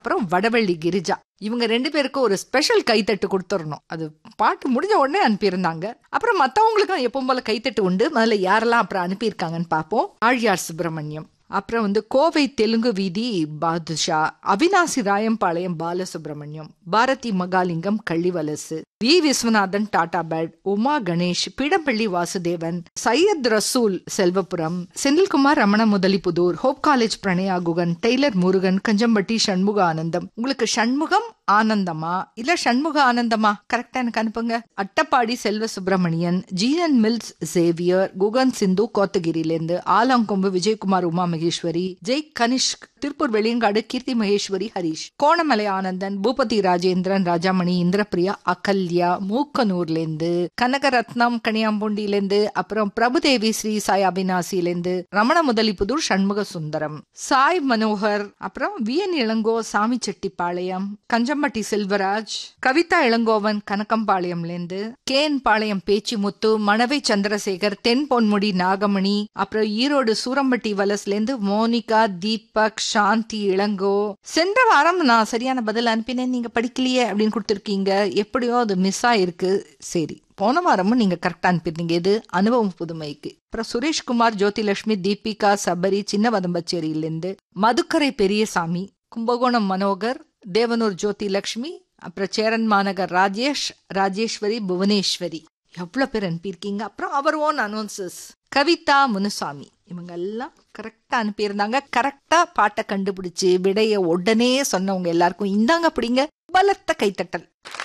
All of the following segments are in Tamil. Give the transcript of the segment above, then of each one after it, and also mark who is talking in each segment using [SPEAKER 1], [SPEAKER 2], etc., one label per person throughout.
[SPEAKER 1] அப்புறம் வடவள்ளி கிரிஜா இவங்க ரெண்டு பேருக்கும் ஒரு ஸ்பெஷல் கைத்தட்டு கொடுத்துடணும் அது பாட்டு முடிஞ்ச உடனே அனுப்பியிருந்தாங்க அப்புறம் மற்றவங்களுக்கும் எப்பவும் போல கைத்தட்டு உண்டு முதல்ல யாரெல்லாம் அப்புறம் அனுப்பியிருக்காங்கன்னு பார்ப்போம் ஆழியார் சுப்பிரமணியம் அப்புறம் வந்து கோவை தெலுங்கு வீதி Badusha Avinashi Rayampalayam Balasubramaniam Bharathi Mahalingam Kallivalasu V Viswanathan Tatabad Uma Ganesh Pidappalli Vasudevan Syed Rasool Selvapuram Senthilkumar Ramana Muthalipudur Hope college Pranaya Guhan tailor Murugan Kanjampatti Shanmuga Anandam உங்களுக்கு சண்முகம் ஆனந்தமா இல்ல சண்முக ஆனந்தமா கரெக்டா எனக்கு அனுப்புங்க அட்டப்பாடி செல்வ சுப்பிரமணியன் ஜீனன் மில்ஸ் சேவியர் குகன் சிந்து கோத்தகிரியிலேருந்து ஆலாங்கொம்பு விஜயகுமார் உமா மகேஸ்வரி ஜெய் கனிஷ்க் திருப்பூர் வெளியங்காடு கீர்த்தி மகேஸ்வரி ஹரிஷ் கோணமலை ஆனந்தன் பூபதி ராஜேந்திரன் ராஜாமணி இந்திரபிரியா அகல்யா மூக்கனூர்லேருந்து கனகரத்னம் கனியாம்பூண்டியிலேருந்து அப்புறம் பிரபுதேவி ஸ்ரீ சாய் அபினாசிலேருந்து ரமண முதலிபுதூர் சண்முக சுந்தரம் சாய் மனோகர் அப்புறம் விஎன் இளங்கோ சாமி செட்டிப்பாளையம் கஞ்சம்பட்டி செல்வராஜ் கவிதா இளங்கோவன் கனகம்பாளையம்லேருந்து கேன் பாளையம் பேச்சிமுத்து மணவை சந்திரசேகர் தென் பொன்முடி நாகமணி அப்புறம் ஈரோடு சூரம்பட்டி வலஸ்லேருந்து மோனிகா தீபக் சாந்தி இளங்கோ சென்ற வாரம் நான் சரியான பதில் அனுப்பினேன் நீங்க படிக்கலையே அப்படின்னு கொடுத்துருக்கீங்க எப்படியோ அது மிஸ் ஆயிருக்கு சரி போன வாரமும் நீங்க கரெக்டா அனுப்பியிருந்தீங்க இது அனுபவம் புதுமைக்கு அப்புறம் சுரேஷ்குமார் ஜோதிலட்சுமி தீபிகா சபரி சின்ன வதம்பச்சேரியிலிருந்து மதுக்கரை பெரியசாமி கும்பகோணம் மனோகர் தேவனூர் ஜோதி லட்சுமி அப்புறம் சேரன் மாநகர் ராஜேஷ் ராஜேஸ்வரி புவனேஸ்வரி எவ்வளவு பேர் அனுப்பியிருக்கீங்க அப்புறம் அவர் ஓன் அனௌன்சஸ் கவிதா முனுசாமி இவங்க எல்லாம் கரெக்டா அனுப்பியிருந்தாங்க கரெக்டா பாட்டை கண்டுபிடிச்சு விடைய உடனே சொன்னவங்க எல்லாருக்கும் இந்தாங்க பிடிங்க பலத்த கைத்தட்டல்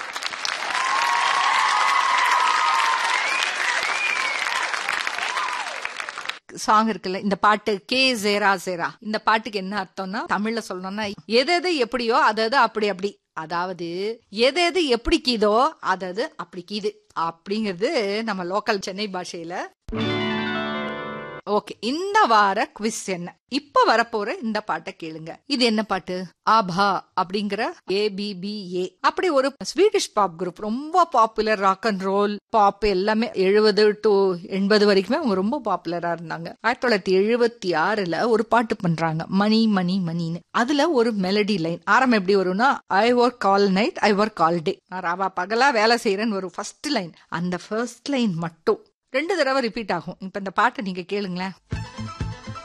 [SPEAKER 1] சாங் இருக்குல்ல இந்த பாட்டு கே ஜேரா ஜேரா இந்த பாட்டுக்கு என்ன அர்த்தம்னா தமிழ்ல சொல்லணும்னா எது எது எப்படியோ அது அது அப்படி அப்படி அதாவது எது எது எப்படி கீதோ அது அது அப்படி கீது அப்படிங்கிறது நம்ம லோக்கல் சென்னை பாஷையில ஓகே இந்த வார குவிஸ் என்ன இப்ப வரப்போற இந்த பாட்டை கேளுங்க இது என்ன பாட்டு ஆபா அப்படிங்கிற ஏபிபிஏ அப்படி ஒரு ஸ்வீடிஷ் பாப் குரூப் ரொம்ப popular rock and roll pop எல்லாமே எழுபது டு எண்பது வரைக்குமே அவங்க ரொம்ப பாப்புலரா இருந்தாங்க ஆயிரத்தி தொள்ளாயிரத்தி எழுபத்தி ஆறுல ஒரு பாட்டு பண்றாங்க மணி மணி மணின்னு அதுல ஒரு மெலடி லைன் ஆரம்பம் எப்படி வரும்னா I work all night I work all day நான் ராவா பகலா வேலை செய்யறேன்னு ஒரு ஃபர்ஸ்ட் லைன் அந்த ஃபர்ஸ்ட் லைன் மட்டும் ரெண்டு தடவை ரிப்பீட் ஆகும் இப்ப இந்த பாட்டை நீங்க கேளுங்களேன்